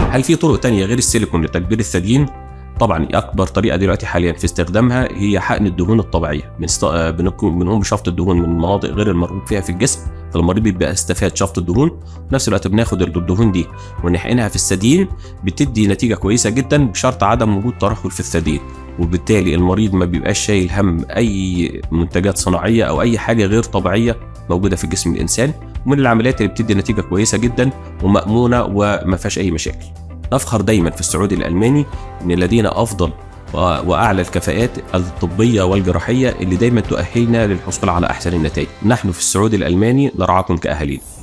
هل في طرق تانية غير السيليكون لتكبير الثديين؟ طبعا اكبر طريقه دلوقتي حاليا في استخدامها هي حقن الدهون الطبيعيه بنست... بنكون بنقوم بشفط الدهون من مناطق غير المرغوب فيها في الجسم فالمريض بيبقى استفاد شفط الدهون في نفس الوقت بناخد الدهون دي ونحقنها في الثديين بتدي نتيجه كويسه جدا بشرط عدم وجود ترهل في الثديين وبالتالي المريض ما بيبقاش شايل هم اي منتجات صناعيه او اي حاجه غير طبيعيه موجوده في جسم الانسان ومن العمليات اللي بتدي نتيجه كويسه جدا ومامونه وما فيهاش اي مشاكل نفخر دايما في السعودي الالماني ان لدينا افضل واعلى الكفاءات الطبيه والجراحيه اللي دايما تؤهلنا للحصول على احسن النتائج. نحن في السعودي الالماني نرعاكم كاهالينا.